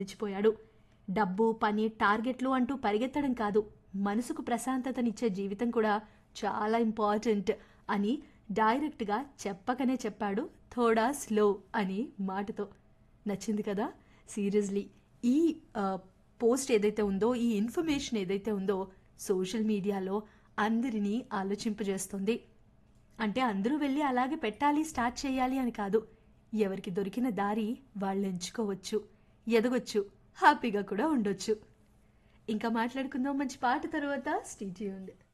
నిలిచిపోయాడు డబ్బు పని టార్గెట్లు అంటూ పరిగెత్తడం కాదు మనసుకు ప్రశాంతతనిచ్చే జీవితం కూడా చాలా ఇంపార్టెంట్ అని డైరెక్ట్గా చెప్పకనే చెప్పాడు థోడా స్లో అని మాటతో నచ్చింది కదా సీరియస్లీ ఈ ఆ, పోస్ట్ ఏదైతే ఉందో ఈ ఇన్ఫర్మేషన్ ఏదైతే ఉందో సోషల్ మీడియాలో అందరినీ ఆలోచింపజేస్తుంది అంటే అందరూ వెళ్ళి అలాగే పెట్టాలి స్టార్ట్ చేయాలి అని కాదు ఎవరికి దొరికిన దారి వాళ్ళు ఎంచుకోవచ్చు ఎదగొచ్చు హ్యాపీగా కూడా ఉండొచ్చు ఇంకా మాట్లాడుకుందాం మంచి పాట తర్వాత స్టీచ్యూ ఉంది